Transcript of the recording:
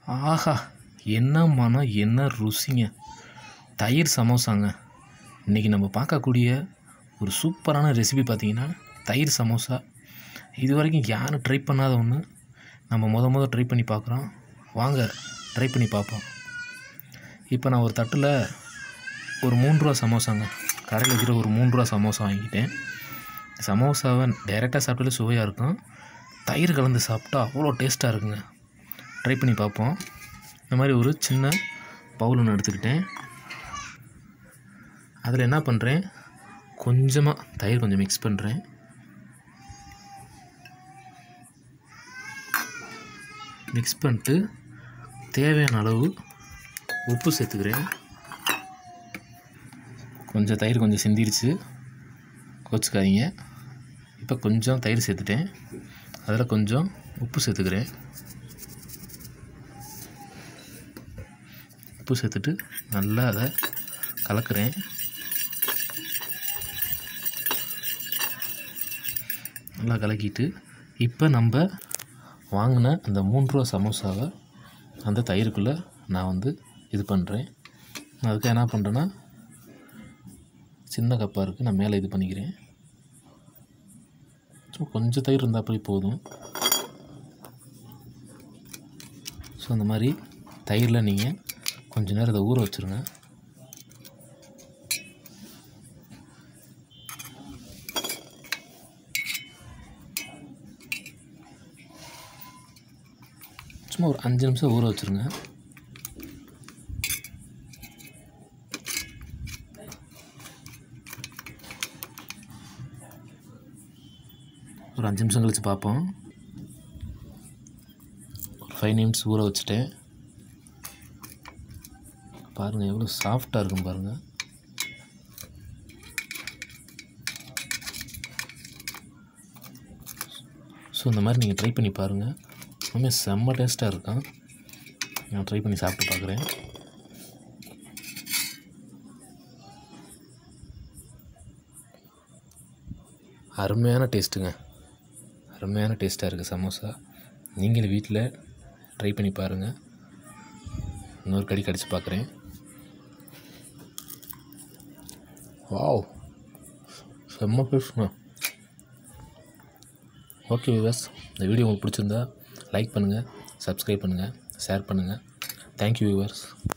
ஆஹா என்ன மனம் என்ன ருசிங்க தயிர் சமோசாங்க இன்றைக்கி நம்ம பார்க்கக்கூடிய ஒரு சூப்பரான ரெசிபி பார்த்தீங்கன்னா தயிர் சமோசா இது வரைக்கும் யாரும் ட்ரை பண்ணாத ஒன்று நம்ம முத முத ட்ரை பண்ணி பார்க்குறோம் வாங்க ட்ரை பண்ணி பார்ப்போம் இப்போ நான் ஒரு தட்டில் ஒரு மூணு ரூபா சமோசாங்க கடையில் இருக்கிற ஒரு மூணு ரூபா சமோசா வாங்கிட்டேன் சமோசாவை டைரெக்டாக சாப்பிட்டாலே சுவையாக இருக்கும் தயிர் கலந்து சாப்பிட்டா அவ்வளோ டேஸ்ட்டாக இருக்குங்க ட்ரை பண்ணி பார்ப்போம் இந்த மாதிரி ஒரு சின்ன பவுல் ஒன்று எடுத்துக்கிட்டேன் அதில் என்ன பண்ணுறேன் கொஞ்சமாக தயிர் கொஞ்சம் மிக்ஸ் பண்ணுறேன் மிக்ஸ் பண்ணிட்டு தேவையான அளவு உப்பு சேர்த்துக்கிறேன் கொஞ்சம் தயிர் கொஞ்சம் சிந்திருச்சு கோச்சுக்காதீங்க இப்போ கொஞ்சம் தயிர் சேர்த்துட்டேன் அதில் கொஞ்சம் உப்பு சேர்த்துக்கிறேன் உப்பு சேர்த்துட்டு நல்லா அதை கலக்கிறேன் நல்லா கலக்கிட்டு இப்போ நம்ம வாங்கின அந்த மூன்று ரூபா சமோசாவை அந்த தயிருக்குள்ளே நான் வந்து இது பண்ணுறேன் அதுக்கு என்ன பண்ணுறேன்னா சின்ன கப்பாக இருக்குது நான் மேலே இது பண்ணிக்கிறேன் சும்மா கொஞ்சம் தயிர் இருந்தால் அப்படி போதும் ஸோ அந்த மாதிரி தயிரில் நீங்கள் கொஞ்ச நேரம் இதை ஊற வச்சுருங்க சும்மா ஒரு அஞ்சு நிமிஷம் ஊற வச்சுருங்க ஒரு அஞ்சு நிமிஷம் கழித்து பார்ப்போம் ஒரு ஃபைவ் மினிட்ஸ் ஊற வச்சுட்டேன் பாருங்கள் எவ்வளோ சாஃப்டாக இருக்கும் பாருங்கள் ஸோ இந்த மாதிரி நீங்கள் ட்ரை பண்ணி பாருங்கள் எல்லாமே செம்ம டேஸ்ட்டாக இருக்கும் நான் ட்ரை பண்ணி சாப்பிட்டு பார்க்குறேன் அருமையான டேஸ்ட்டுங்க அருமையான டேஸ்ட்டாக இருக்குது சமோசா நீங்களும் வீட்டில் ட்ரை பண்ணி பாருங்கள் இன்னொரு கடி கடிச்சு பார்க்குறேன் வாவ் செம்ம பேசுங்க ஓகே விவாஸ் இந்த வீடியோ உங்களுக்கு பிடிச்சிருந்தா லைக் பண்ணுங்கள் சப்ஸ்கிரைப் பண்ணுங்கள் ஷேர் பண்ணுங்கள் தேங்க்யூ வியூவர்ஸ்